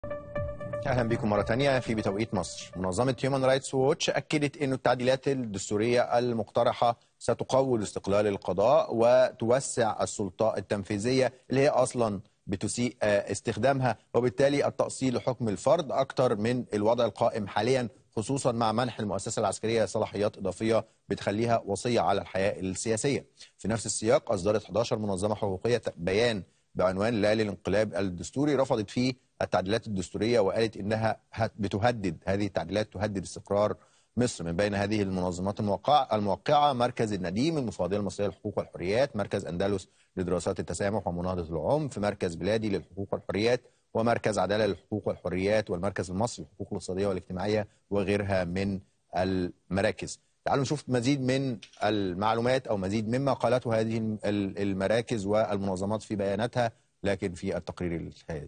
اهلا بكم مره ثانيه في بتوقيت مصر منظمه هيومن رايتس ووتش اكدت انه التعديلات الدستوريه المقترحه ستقوي استقلال القضاء وتوسع السلطات التنفيذيه اللي هي اصلا بتسيء استخدامها وبالتالي التأصيل لحكم الفرد أكثر من الوضع القائم حاليا خصوصا مع منح المؤسسة العسكرية صلاحيات إضافية بتخليها وصية على الحياة السياسية في نفس السياق أصدرت 11 منظمة حقوقية بيان بعنوان لا للانقلاب الدستوري رفضت فيه التعديلات الدستورية وقالت إنها بتهدد هذه التعديلات تهدد استقرار مصر من بين هذه المنظمات الموقعة, الموقعة مركز النديم المفوضية المصرية للحقوق والحريات مركز أندلس لدراسات التسامح ومناهضة العنف مركز بلادي للحقوق والحريات ومركز عدالة للحقوق والحريات والمركز المصري للحقوق الاقتصادية والاجتماعية وغيرها من المراكز تعالوا نشوف مزيد من المعلومات أو مزيد مما قالته هذه المراكز والمنظمات في بياناتها لكن في التقرير الحالي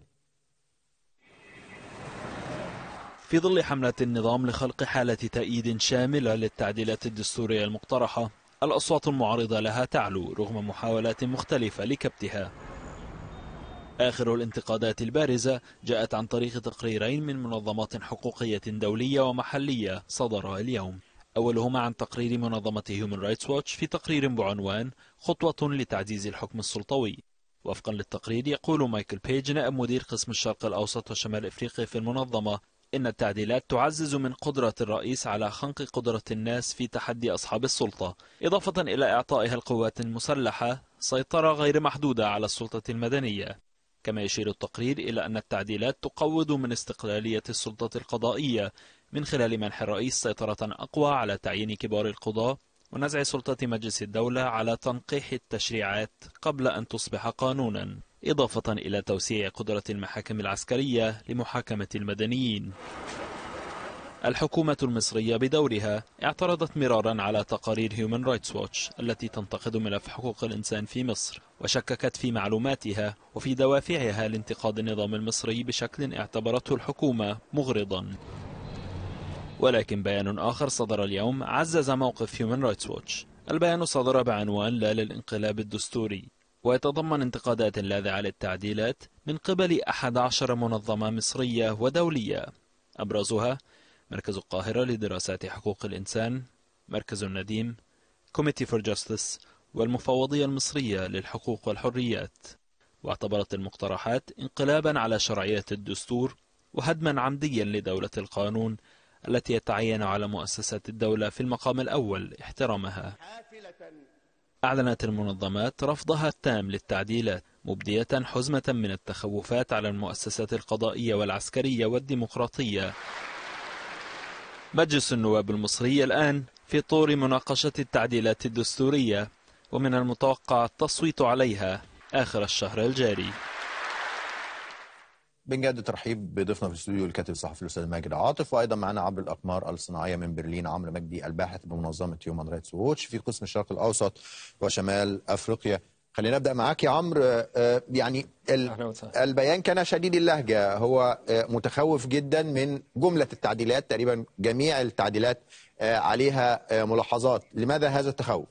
في ظل حملة النظام لخلق حالة تأييد شاملة للتعديلات الدستورية المقترحة الأصوات المعارضة لها تعلو رغم محاولات مختلفة لكبتها آخر الانتقادات البارزة جاءت عن طريق تقريرين من منظمات حقوقية دولية ومحلية صدرا اليوم أولهما عن تقرير منظمة هيومن رايتس واتش في تقرير بعنوان خطوة لتعزيز الحكم السلطوي وفقا للتقرير يقول مايكل بيج نائب مدير قسم الشرق الأوسط وشمال إفريقيا في المنظمة إن التعديلات تعزز من قدرة الرئيس على خنق قدرة الناس في تحدي أصحاب السلطة إضافة إلى إعطائها القوات المسلحة سيطرة غير محدودة على السلطة المدنية كما يشير التقرير إلى أن التعديلات تقوض من استقلالية السلطة القضائية من خلال منح الرئيس سيطرة أقوى على تعيين كبار القضاة ونزع سلطة مجلس الدولة على تنقيح التشريعات قبل أن تصبح قانونا إضافة إلى توسيع قدرة المحاكم العسكرية لمحاكمة المدنيين الحكومة المصرية بدورها اعترضت مرارا على تقارير هيومن رايتس ووتش التي تنتقد ملف حقوق الإنسان في مصر وشككت في معلوماتها وفي دوافعها لانتقاد النظام المصري بشكل اعتبرته الحكومة مغرضا ولكن بيان آخر صدر اليوم عزز موقف هيومن رايتس ووتش البيان صدر بعنوان لا للانقلاب الدستوري ويتضمن انتقادات لاذعة للتعديلات من قبل أحد عشر منظمة مصرية ودولية أبرزها مركز القاهرة لدراسات حقوق الإنسان مركز النديم كوميتي فور جاستس والمفوضية المصرية للحقوق والحريات واعتبرت المقترحات انقلابا على شرعية الدستور وهدما عمديا لدولة القانون التي يتعين على مؤسسات الدولة في المقام الأول احترامها أعلنت المنظمات رفضها التام للتعديلات مبدية حزمة من التخوفات على المؤسسات القضائية والعسكرية والديمقراطية مجلس النواب المصري الآن في طور مناقشة التعديلات الدستورية ومن المتوقع التصويت عليها آخر الشهر الجاري بنجدد ترحيب بضيفنا في الاستوديو الكاتب الصحفي الاستاذ ماجد عاطف وايضا معنا عبر الاقمار الصناعيه من برلين عمرو مجدي الباحث بمنظمه هيومن رايتس ووتش في قسم الشرق الاوسط وشمال افريقيا خلينا نبدا معاك يا عمرو يعني البيان كان شديد اللهجه هو متخوف جدا من جمله التعديلات تقريبا جميع التعديلات عليها ملاحظات لماذا هذا التخوف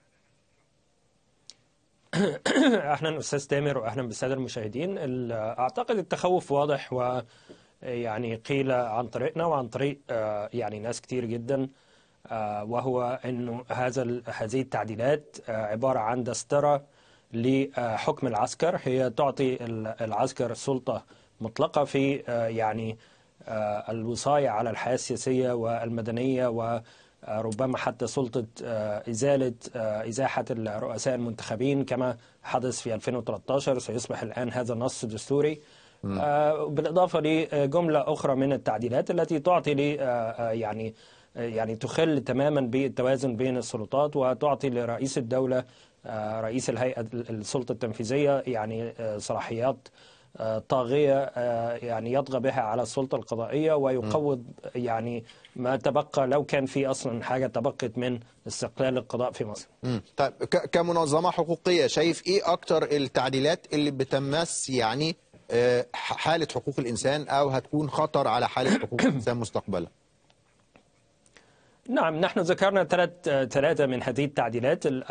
اهلا استاذ تامر واهلا بالساده المشاهدين اعتقد التخوف واضح و يعني قيل عن طريقنا وعن طريق يعني ناس كتير جدا وهو انه هذا هذه التعديلات عباره عن دستره لحكم العسكر هي تعطي العسكر سلطه مطلقه في يعني الوصايه على الحياه السياسيه والمدنيه و ربما حتى سلطة إزالة إزاحة الرؤساء المنتخبين كما حدث في 2013 سيصبح الآن هذا نص دستوري بالإضافة لجملة أخرى من التعديلات التي تعطي لي يعني يعني تخل تماما بالتوازن بين السلطات وتعطي لرئيس الدولة رئيس الهيئة السلطة التنفيذية يعني صلاحيات طاغية يعني يطغى بها على السلطة القضائية ويقوض يعني ما تبقى لو كان في أصلا حاجة تبقت من استقلال القضاء في مصر طيب كمنظمة حقوقية شايف إيه أكتر التعديلات اللي بتمس يعني حالة حقوق الإنسان أو هتكون خطر على حالة حقوق الإنسان مستقبلا نعم نحن ذكرنا ثلاث ثلاثة من هذه التعديلات ال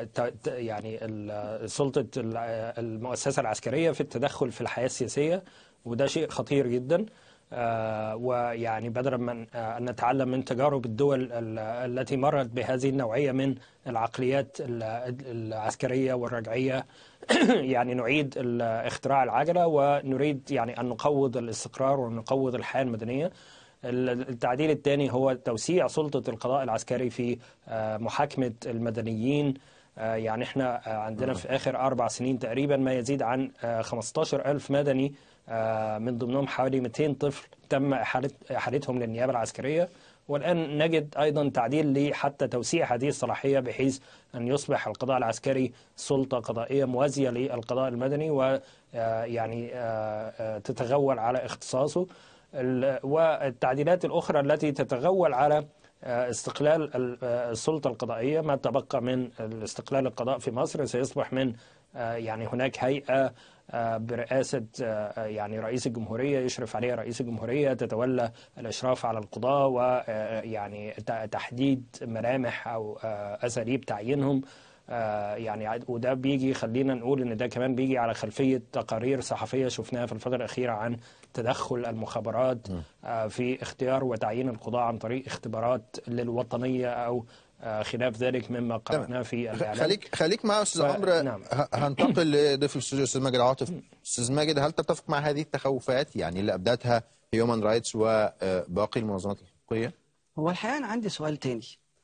يعني ال سلطة المؤسسة العسكرية في التدخل في الحياة السياسية وده شيء خطير جدا آه، ويعني بدلا من آه، أن نتعلم من تجارب الدول ال- التي مرت بهذه النوعية من العقليات ال- العسكرية والرجعية يعني نعيد ال- اختراع العجلة ونريد يعني أن نقوض الاستقرار ونقوض الحياة المدنية التعديل الثاني هو توسيع سلطة القضاء العسكري في آه، محاكمة المدنيين آه، يعني احنا آه، عندنا في آخر أربع سنين تقريبا ما يزيد عن آه، 15 ألف مدني آه، من ضمنهم حوالي 200 طفل تم إحالة- إحالتهم للنيابة العسكرية والآن نجد أيضا تعديل لحتى توسيع هذه الصلاحية بحيث أن يصبح القضاء العسكري سلطة قضائية موازية للقضاء المدني ويعني تتغول على اختصاصه ال- والتعديلات الأخرى التي تتغول على آه، استقلال ال- آه، السلطة القضائية ما تبقى من الاستقلال القضاء في مصر سيصبح من آه، يعني هناك هيئة آه، برئاسة آه، يعني رئيس الجمهورية يشرف عليها رئيس الجمهورية تتولى الإشراف على القضاة ويعني تحديد ملامح أو آه، أساليب تعيينهم آه، يعني عاد- وده بيجي خلينا نقول ان ده كمان بيجي على خلفيه تقارير صحفيه شفناها في الفتره الاخيره عن تدخل المخابرات آه، في اختيار وتعيين القضاة عن طريق اختبارات للوطنيه او آه، خلاف ذلك مما قرأناه في الاعلام خليك خليك معايا يا استاذ ف- عمرو نعم. ه- هنتقل لضيف الاستوديو استاذ ماجد عاطف استاذ ماجد هل تتفق مع هذه التخوفات يعني اللي ابدتها هيومن رايتس وباقي المنظمات الحقوقيه هو الحقيقة أنا عندي سؤال تاني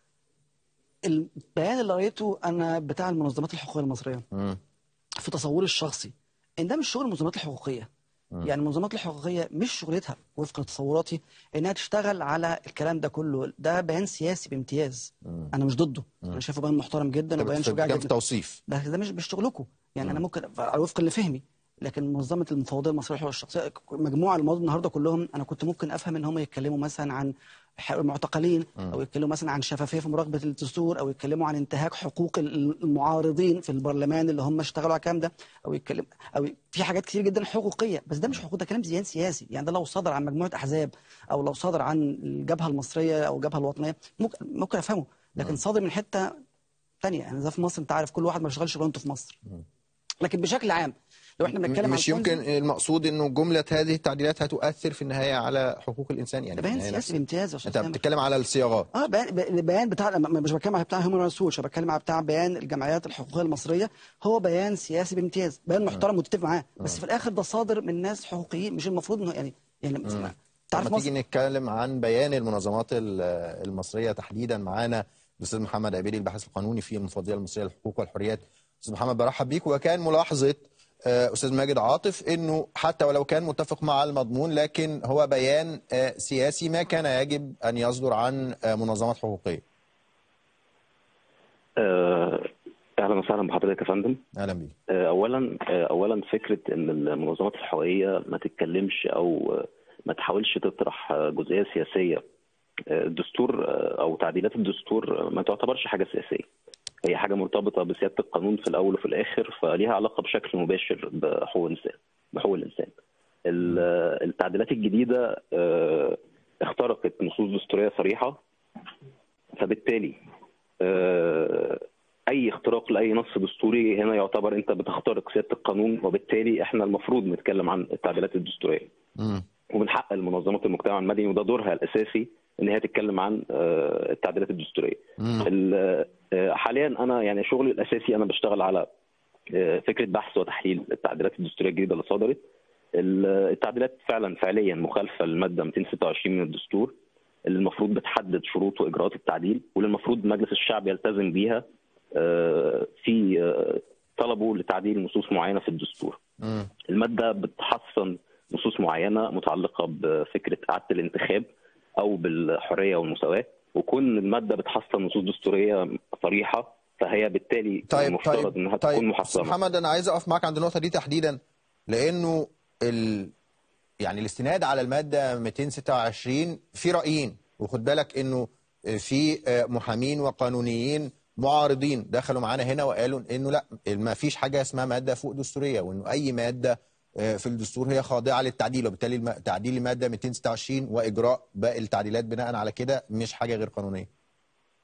البيان اللي قريته أنا بتاع المنظمات الحقوقية المصرية مم. في تصوري الشخصي إن ده مش شغل المنظمات الحقوقية يعني المنظمات الحقوقية مش شغلتها وفق تصوراتي إنها تشتغل على الكلام ده كله ده بيان سياسي بامتياز أنا مش ضده أنا شايفه بيان محترم جدا طب وبيان في- شجاع كان في جدا توصيف بس ده مش مش شغلكم يعني انا ممكن على وفق لفهمي لكن منظمه المفوضيه المصريه للحقوق الشخصيه مجموعه المواد النهارده كلهم انا كنت ممكن افهم ان هم يتكلموا مثلا عن ح- المعتقلين او يتكلموا مثلا عن شفافيه في مراقبه الدستور او يتكلموا عن انتهاك حقوق ال- المعارضين في البرلمان اللي هم اشتغلوا على الكلام ده او يتكلم او في حاجات كتير جدا حقوقيه بس ده مش حقوق ده كلام زيان سياسي يعني ده لو صدر عن مجموعه احزاب او لو صدر عن الجبهه المصريه او الجبهه الوطنيه ممكن ممكن افهمه لكن صادر من حته ثانيه يعني زي في مصر انت عارف كل واحد ما بيشتغلش شغلانته في مصر لكن بشكل عام لو احنا بنتكلم مش عن يمكن المقصود انه جمله هذه التعديلات هتؤثر في النهايه على حقوق الانسان يعني ده بيان في النهاية سياسي نفس- بامتياز يا استاذ انت سامر. بتتكلم على الصياغات اه بيان ب- البيان بتاع م- مش بتكلم على بتاع هيومن رايتس ووتش بتكلم على بتاع بيان الجمعيات الحقوقيه المصريه هو بيان سياسي بامتياز بيان محترم متفق معاه بس في الاخر ده صادر من ناس حقوقيين مش المفروض انه يعني يعني لما تعرف تيجي مصر نتكلم عن بيان المنظمات ال- المصريه تحديدا معانا الاستاذ محمد عبيدي الباحث القانوني في المفوضيه المصريه للحقوق والحريات استاذ محمد برحب بيك وكان ملاحظه آه، استاذ ماجد عاطف انه حتى ولو كان متفق مع المضمون لكن هو بيان آه، سياسي ما كان يجب ان يصدر عن آه، منظمات حقوقيه آه، اهلا وسهلا بحضرتك يا فندم اهلا بيك آه، اولا آه، اولا فكره ان المنظمات الحقوقيه ما تتكلمش او آه، ما تحاولش تطرح آه، جزئيه سياسيه آه، الدستور آه، او تعديلات الدستور آه، ما تعتبرش حاجه سياسيه هي حاجه مرتبطه بسياده القانون في الاول وفي الاخر فليها علاقه بشكل مباشر بحقوق الانسان بحقوق الانسان ال- آه، التعديلات الجديده آه، اخترقت نصوص دستوريه صريحه فبالتالي آه، اي اختراق لاي نص دستوري هنا يعتبر انت بتخترق سياده القانون وبالتالي احنا المفروض نتكلم عن التعديلات الدستوريه مم. ومن حق المنظمات المجتمع المدني وده دورها الاساسي ان هي تتكلم عن آه، التعديلات الدستوريه مم. ال- آه، حاليا انا يعني شغلي الاساسي انا بشتغل على آه، فكره بحث وتحليل التعديلات الدستوريه الجديده اللي صدرت ال- التعديلات فعلا فعليا مخالفه للماده 226 من الدستور اللي المفروض بتحدد شروط واجراءات التعديل واللي المفروض مجلس الشعب يلتزم بيها آه، في آه، طلبه لتعديل نصوص معينه في الدستور. مم. الماده بتحصن نصوص معينه متعلقه بفكره اعاده الانتخاب او بالحريه والمساواه وكون الماده بتحصن نصوص دستوريه صريحه فهي بالتالي طيب مفترض طيب انها طيب تكون أستاذ محصنه. محمد انا عايز اقف معاك عند النقطه دي تحديدا لانه ال... يعني الاستناد على الماده 226 في رايين وخد بالك انه في محامين وقانونيين معارضين دخلوا معانا هنا وقالوا انه لا ما فيش حاجه اسمها ماده فوق دستوريه وانه اي ماده في الدستور هي خاضعه للتعديل وبالتالي الم- تعديل الماده 226 واجراء باقي التعديلات بناء على كده مش حاجه غير قانونيه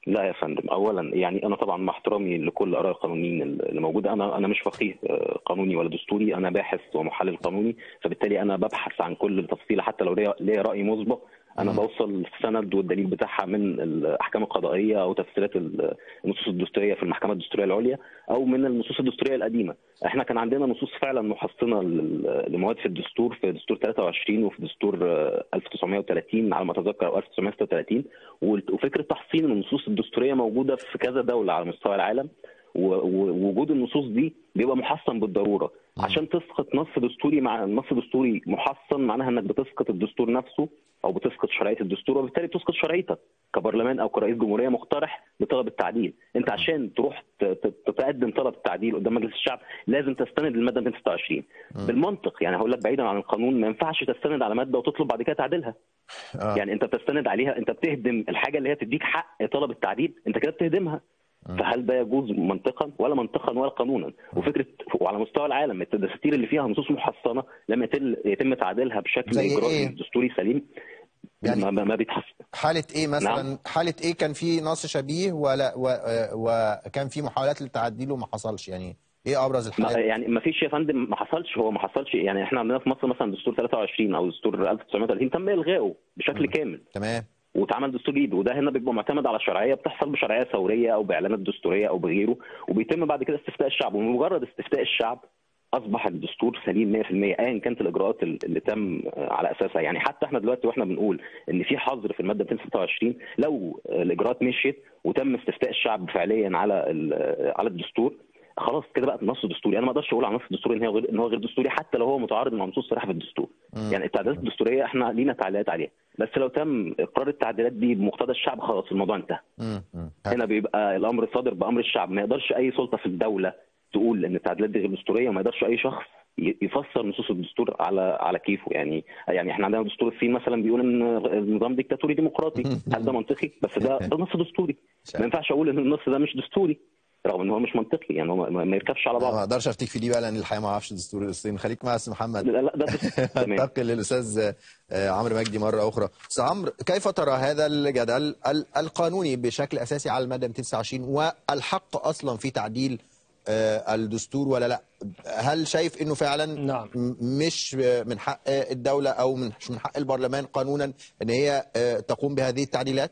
لا يا فندم اولا يعني انا طبعا مع احترامي لكل اراء القانونيين اللي موجوده انا انا مش فقيه آه، قانوني ولا دستوري انا باحث ومحلل قانوني فبالتالي انا ببحث عن كل التفصيل حتى لو ليا ليا راي مسبق انا بوصل السند والدليل بتاعها من الاحكام القضائيه او تفسيرات ال- النصوص الدستوريه في المحكمه الدستوريه العليا او من النصوص الدستوريه القديمه احنا كان عندنا نصوص فعلا محصنه لل- لمواد في الدستور في دستور 23 وفي دستور آه، 1930 على ما اتذكر او 1936 وال- وفكره تحصين النصوص الدستوريه موجوده في كذا دوله على مستوى العالم و- و- ووجود النصوص دي بيبقى محصن بالضروره عشان تسقط نص دستوري مع نص دستوري محصن معناها انك بتسقط الدستور نفسه او بتسقط شرعيه الدستور وبالتالي بتسقط شرعيتك كبرلمان او كرئيس جمهوريه مقترح بطلب التعديل انت عشان تروح ت- ت- تقدم طلب التعديل قدام مجلس الشعب لازم تستند للماده 226 بالمنطق يعني هقول لك بعيدا عن القانون ما ينفعش تستند على ماده وتطلب بعد كده تعديلها آه. يعني انت بتستند عليها انت بتهدم الحاجه اللي هي تديك حق طلب التعديل انت كده بتهدمها فهل ده يجوز منطقا ولا منطقا ولا قانونا وفكره وعلى مستوى العالم الدساتير اللي فيها نصوص محصنه لم يتم يتم تعديلها بشكل زي اجرائي إيه؟ دستوري سليم يعني- ما, ما ما بيتحسن حالة ايه مثلا نعم. حالة ايه كان في نص شبيه ولا و... وكان في محاولات للتعديل وما حصلش يعني ايه ابرز ما الحالات يعني ما فيش يا فندم ما حصلش هو ما حصلش يعني احنا عندنا في مصر مثلا دستور 23 او دستور 1930 تم الغائه بشكل كامل تمام واتعمل دستور جديد وده هنا بيبقى معتمد على شرعيه بتحصل بشرعيه ثوريه او باعلانات دستوريه او بغيره وبيتم بعد كده استفتاء الشعب ومجرد استفتاء الشعب اصبح الدستور سليم 100% ايا كانت الاجراءات اللي تم على اساسها يعني حتى احنا دلوقتي واحنا بنقول ان في حظر في الماده 226 لو الاجراءات مشيت وتم استفتاء الشعب فعليا على ال- على الدستور خلاص كده بقى نص دستوري انا ما اقدرش اقول على نص دستوري ان هو غير ان هو غير دستوري حتى لو هو متعارض مع نصوص صريحه في الدستور يعني التعديلات الدستوريه احنا لينا تعليقات عليها بس لو تم اقرار التعديلات دي بمقتضى الشعب خلاص الموضوع انتهى مم. مم. هنا بيبقى الامر صادر بامر الشعب ما يقدرش اي سلطه في الدوله تقول ان التعديلات دي غير دستوريه وما يقدرش اي شخص ي- يفسر نصوص الدستور على على كيفه يعني يعني احنا عندنا دستور الصين مثلا بيقول ان النظام ديكتاتوري ديمقراطي هل ده منطقي بس ده ده نص دستوري ما ينفعش اقول ان النص ده مش دستوري رغم ان هو مش منطقي يعني هو ما ما يركبش على ما بعض اقدرش افتيك في دي بقى لان الحقيقه ما اعرفش دستور الصين خليك مع استاذ محمد لا لا ده دستور. تمام انتقل للاستاذ آه، عمرو مجدي مره اخرى استاذ عمرو كيف ترى هذا الجدل ال- القانوني بشكل اساسي على الماده 229 والحق اصلا في تعديل آه، الدستور ولا لا هل شايف انه فعلا نعم. م- مش من حق الدوله او من- مش من حق البرلمان قانونا ان هي آه، تقوم بهذه التعديلات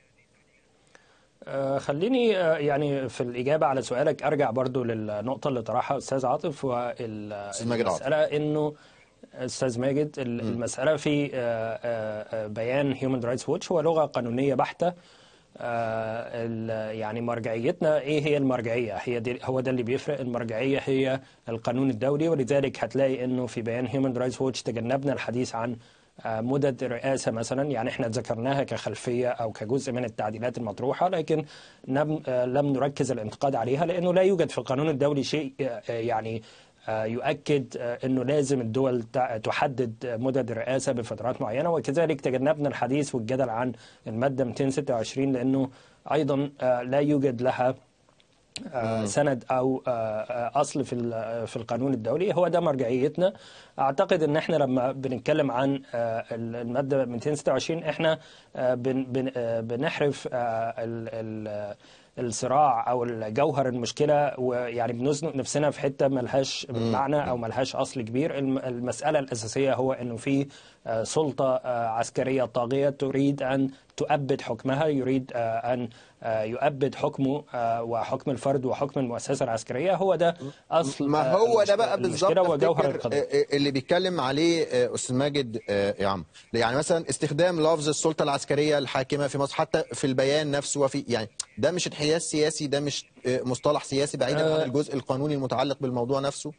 آه، خليني آه، يعني في الإجابة على سؤالك أرجع برضو للنقطة اللي طرحها أستاذ عاطف أستاذ ماجد عاطف. والمسألة إنه أستاذ ماجد ال- المسألة في آه، آه، آه، بيان هيومن رايتس ووتش هو لغة قانونية بحتة آه، ال- يعني مرجعيتنا ايه هي المرجعيه هي دي هو ده اللي بيفرق المرجعيه هي القانون الدولي ولذلك هتلاقي انه في بيان هيومن رايتس ووتش تجنبنا الحديث عن آه، مدد الرئاسه مثلا يعني احنا ذكرناها كخلفيه او كجزء من التعديلات المطروحه لكن لم آه، لم نركز الانتقاد عليها لانه لا يوجد في القانون الدولي شيء آه، آه، يعني آه، يؤكد آه، انه لازم الدول تع- تحدد مدد الرئاسه بفترات معينه وكذلك تجنبنا الحديث والجدل عن الماده 226 لانه ايضا آه، لا يوجد لها آه، سند او آه، آه، اصل في ال- في القانون الدولي هو ده مرجعيتنا اعتقد ان احنا لما بنتكلم عن آه، الماده 226 احنا آه، بن- بن- آه، بنحرف آه، ال- ال- الصراع او الجوهر المشكله ويعني بنزنق نفسنا في حته ملهاش معنى او ملهاش اصل كبير الم- المساله الاساسيه هو انه في آه، سلطه آه، عسكريه طاغيه تريد ان تؤبد حكمها يريد آه، ان آه، يؤبد حكمه آه، وحكم الفرد وحكم المؤسسه العسكريه هو ده اصل ما آه، هو ده المشكلة- بقى بالظبط المشكله وجوهر أفتكر، القضيه آه، اللي بيتكلم عليه آه، استاذ ماجد آه، يا عم يعني مثلا استخدام لفظ السلطه العسكريه الحاكمه في مصر حتى في البيان نفسه وفي يعني ده مش انحياز سياسي ده مش آه، مصطلح سياسي بعيدا عن آه. الجزء القانوني المتعلق بالموضوع نفسه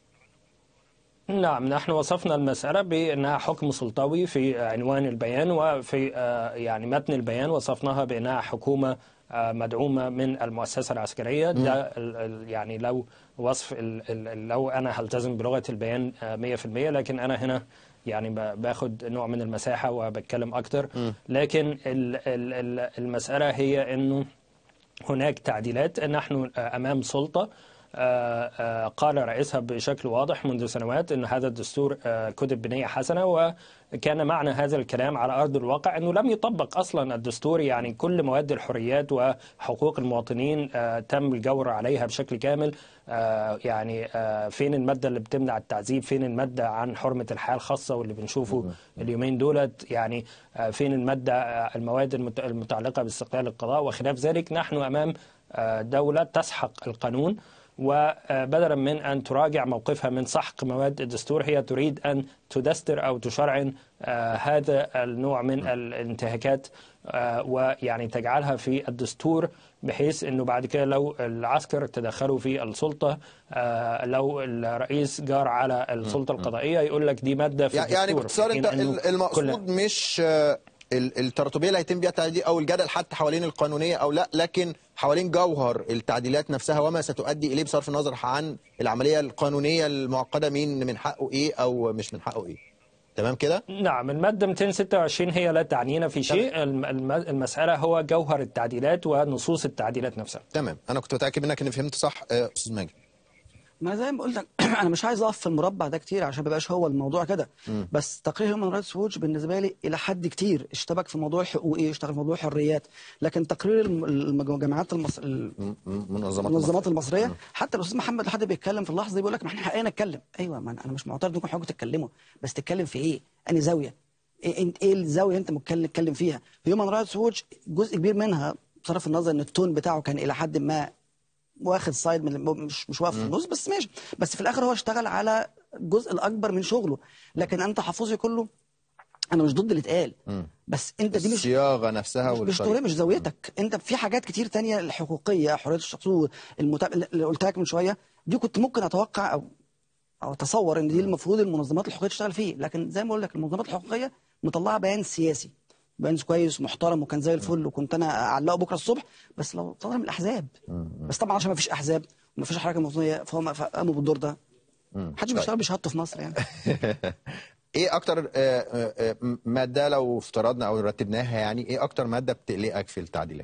نعم نحن وصفنا المسألة بأنها حكم سلطوي في عنوان البيان وفي آه، يعني متن البيان وصفناها بأنها حكومة آه، مدعومة من المؤسسة العسكرية ده ال- ال- يعني لو وصف ال- ال- لو أنا هلتزم بلغة البيان آه، 100% لكن أنا هنا يعني ب- باخد نوع من المساحة وبتكلم أكتر لكن ال- ال- ال- المسألة هي أنه هناك تعديلات نحن امام سلطه آه، آه، قال رئيسها بشكل واضح منذ سنوات أن هذا الدستور آه، كتب بنية حسنة وكان معنى هذا الكلام على أرض الواقع أنه لم يطبق أصلا الدستور يعني كل مواد الحريات وحقوق المواطنين آه، تم الجور عليها بشكل كامل آه، يعني آه، فين المادة اللي بتمنع التعذيب فين المادة عن حرمة الحياة الخاصة واللي بنشوفه اليومين دولت يعني آه، فين المادة آه، المواد المت- المتعلقة باستقلال القضاء وخلاف ذلك نحن أمام آه، دولة تسحق القانون وبدلا من أن تراجع موقفها من سحق مواد الدستور هي تريد أن تدستر أو تشرعن آه، هذا النوع من الانتهاكات آه، ويعني تجعلها في الدستور بحيث أنه بعد كده لو العسكر تدخلوا في السلطة آه، لو الرئيس جار على السلطة القضائية يقول لك دي مادة في الدستور يعني باختصار في حين انت أنه ال- كل- المقصود مش آه، ال- التراتبيه اللي هيتم بيها التعديل او الجدل حتى حوالين القانونيه او لا لكن حوالين جوهر التعديلات نفسها وما ستؤدي اليه بصرف النظر عن العمليه القانونيه المعقده مين من حقه ايه او مش من حقه ايه تمام كده نعم المادة 226 هي لا تعنينا في شيء الم- الم- المسألة هو جوهر التعديلات ونصوص التعديلات نفسها تمام انا كنت متاكد منك اني فهمت صح آه، استاذ ماجد ما زي ما قلت لك انا مش عايز اقف في المربع ده كتير عشان ما يبقاش هو الموضوع كده بس تقرير هيومن رايتس ووتش بالنسبه لي الى حد كتير اشتبك في موضوع الحقوقي اشتغل في موضوع الحريات لكن تقرير الم- الم- الجامعات المصر م- م- منظمات المنظمات المصرية. المصريه حتى الاستاذ محمد لحد بيتكلم في اللحظه دي بيقول لك ما احنا حقنا نتكلم ايوه ما انا أنا مش معترض انكم حقكم تتكلموا بس تتكلم في ايه؟ انهي زاويه؟ ايه انت ايه الزاويه انت متكلم تتكلم فيها؟ هيومن رايتس ووتش جزء كبير منها بصرف النظر ان التون بتاعه كان الى حد ما واخد سايد من مش مش واقف في النص بس ماشي بس في الاخر هو اشتغل على الجزء الاكبر من شغله لكن انا تحفظي كله انا مش ضد اللي اتقال بس انت دي مش الصياغه نفسها مش, مش والطريقة. طريقة مش زاويتك انت في حاجات كتير تانية الحقوقيه حريه الشخصيه المتابعه اللي قلت لك من شويه دي كنت ممكن اتوقع او او اتصور ان دي المفروض المنظمات الحقوقيه تشتغل فيه لكن زي ما بقول لك المنظمات الحقوقيه مطلعه بيان سياسي بيان كويس ومحترم وكان زي الفل وكنت انا اعلقه بكره الصبح بس لو صدر من الاحزاب بس طبعا عشان ما فيش احزاب وما فيش حركه مواطنيه فهم قاموا بالدور ده محدش بيشتغل بشهادته في مصر يعني ايه اكتر آه، آه، آه، ماده لو افترضنا او رتبناها يعني ايه اكتر ماده بتقلقك في التعديلات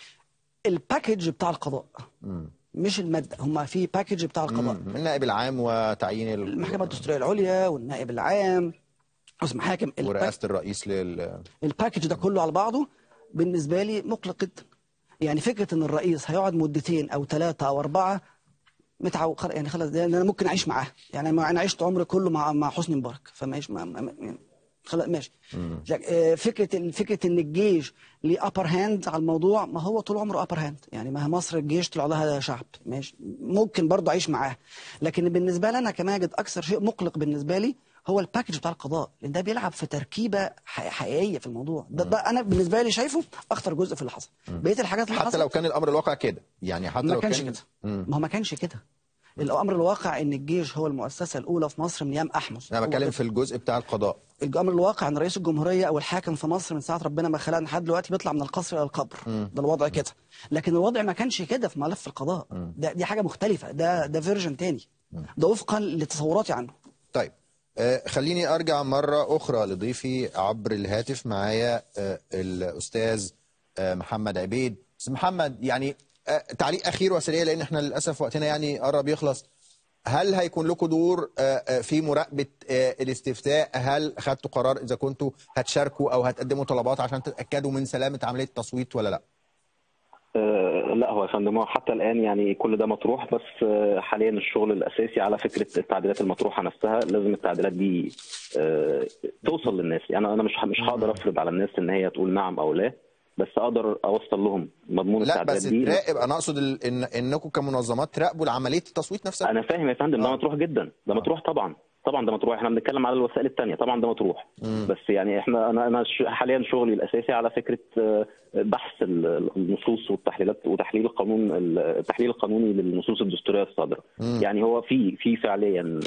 الباكج بتاع القضاء مش الماده هم في باكج بتاع القضاء مم. النائب العام وتعيين ال- المحكمه الدستوريه العليا والنائب العام قسم حاكم الباك- ورئاسه الرئيس لل الباكج ده كله على بعضه بالنسبه لي مقلق جدا يعني فكره ان الرئيس هيقعد مدتين او ثلاثه او اربعه متعو خل- يعني خلاص ده انا ممكن اعيش معاه يعني ما انا عشت عمري كله مع مع حسني مبارك فماشي ما ما- ما- يعني خلاص ماشي لك- آه، فكره ال- فكره ان الجيش ليه ابر هاند على الموضوع ما هو طول عمره ابر هاند يعني ما هي مصر الجيش طلع لها شعب ماشي ممكن برضه اعيش معاه لكن بالنسبه لي انا كماجد اكثر شيء مقلق بالنسبه لي هو الباكج بتاع القضاء لان ده بيلعب في تركيبه ح- حقيقيه في الموضوع ده, ده انا بالنسبه لي شايفه اخطر جزء في اللي حصل بقيه الحاجات اللي حتى حصلت لو كان الامر الواقع كده يعني حتى ما لو كانش كان كده ما هو ما كانش كده الامر الواقع ان الجيش هو المؤسسه الاولى في مصر من ايام احمس انا هو بتكلم ده. في الجزء بتاع القضاء الامر الواقع ان رئيس الجمهوريه او الحاكم في مصر من ساعه ربنا ما خلقنا لحد دلوقتي بيطلع من القصر الى القبر ده الوضع كده لكن الوضع ما كانش كده في ملف القضاء ده دي حاجه مختلفه ده ده فيرجن تاني ده وفقا لتصوراتي عنه طيب آه خليني ارجع مره اخرى لضيفي عبر الهاتف معايا آه الاستاذ آه محمد عبيد استاذ محمد يعني آه تعليق اخير وسريع لان احنا للاسف وقتنا يعني قرب يخلص هل هيكون لكم دور آه، آه، في مراقبه آه، الاستفتاء هل خدتوا قرار اذا كنتوا هتشاركوا او هتقدموا طلبات عشان تتاكدوا من سلامه عمليه التصويت ولا لا آه، لا هو يا فندم هو حتى الان يعني كل ده مطروح بس آه، حاليا الشغل الاساسي على فكره التعديلات المطروحه نفسها لازم التعديلات دي آه، توصل للناس يعني انا مش مش هقدر افرض على الناس ان هي تقول نعم او لا بس اقدر اوصل لهم مضمون لا التعديلات بس دي تراقب انا اقصد ال- إن انكم كمنظمات تراقبوا عمليه التصويت نفسها انا فاهم يا فندم ده مطروح جدا ده مطروح طبعا طبعا ده مطروح احنا بنتكلم على الوسائل الثانيه طبعا ده مطروح بس يعني احنا انا انا ش- حاليا شغلي الاساسي على فكره آه، بحث ال- النصوص والتحليلات وتحليل القانون التحليل القانوني للنصوص الدستوريه الصادره يعني هو في في فعليا آه،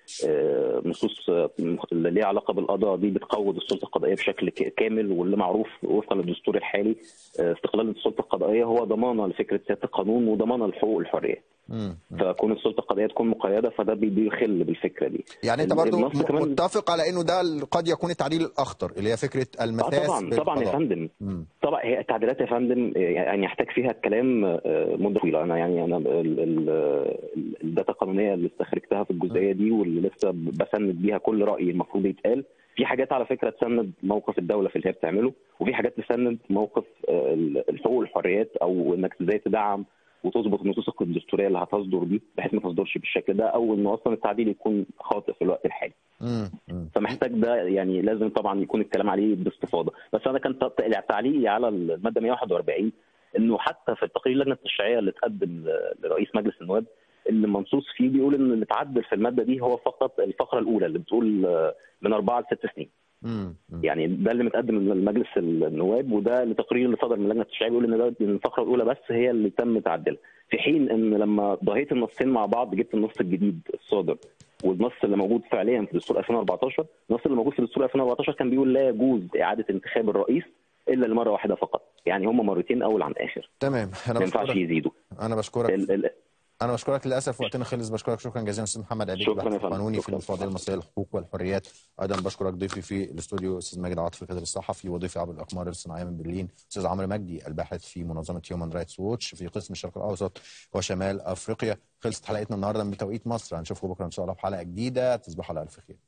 آه، نصوص آه، اللي ليها علاقه بالقضاء دي بتقوض السلطه القضائيه بشكل ك- كامل واللي معروف وفقا للدستور الحالي آه، استقلال السلطه القضائيه هو ضمانه لفكره سياده القانون وضمانه للحقوق والحريات مم. فكون السلطه القضائيه تكون مقيده فده بي- بيخل بالفكره دي يعني انت ال- برضو النص م- كمان- متفق على انه ده ال- قد يكون التعديل الاخطر اللي هي فكره اه المساس طبعا طبعا يا بالقضاء. فندم مم. طبعا هي التعديلات يا فندم يعني يحتاج فيها الكلام آه، مده طويله انا يعني انا ال- ال- ال- الداتا القانونيه اللي استخرجتها في الجزئيه دي واللي لسه بسند بيها كل راي المفروض يتقال في حاجات على فكره تسند موقف الدوله في اللي هي بتعمله وفي حاجات تسند موقف آه، الحقوق والحريات او انك ازاي تدعم وتظبط النصوص الدستوريه اللي هتصدر دي بحيث ما تصدرش بالشكل ده او انه اصلا التعديل يكون خاطئ في الوقت الحالي مم. مم. فمحتاج ده يعني لازم طبعا يكون الكلام عليه باستفاضه بس انا كان ت- تعليقي على الماده 141 انه حتى في التقرير اللجنه التشريعيه اللي اتقدم ل- لرئيس مجلس النواب اللي منصوص فيه بيقول ان اللي اتعدل في الماده دي هو فقط الفقره الاولى اللي بتقول آه، من اربعه لست سنين مم. مم. يعني ده اللي متقدم لمجلس النواب وده التقرير اللي صدر من اللجنه التشريعيه بيقول ان ده إن الفقره الاولى بس هي اللي تم تعديلها في حين ان لما ضهيت النصين مع بعض جبت النص الجديد الصادر والنص اللي موجود فعليا في دستور 2014 النص اللي موجود في دستور 2014 كان بيقول لا يجوز اعاده انتخاب الرئيس الا لمره واحده فقط يعني هم مرتين اول عن اخر تمام انا ما ينفعش بشكرك يزيدوا انا بشكرك ال- ال- انا بشكرك للاسف وقتنا خلص بشكرك شكرا جزيلا استاذ محمد عبيد شكراً الباحث يا فندم. القانوني في شكراً. المفوضيه المصريه للحقوق والحريات ايضا بشكرك ضيفي في الاستوديو استاذ ماجد عاطف كادر الصحفي وضيفي عبر الاقمار الصناعيه من برلين استاذ عمرو مجدي الباحث في منظمه هيومن رايتس ووتش في قسم الشرق الاوسط وشمال افريقيا خلصت حلقتنا النهارده من توقيت مصر هنشوفكم بكره ان شاء الله في حلقه جديده تصبحوا على الف خير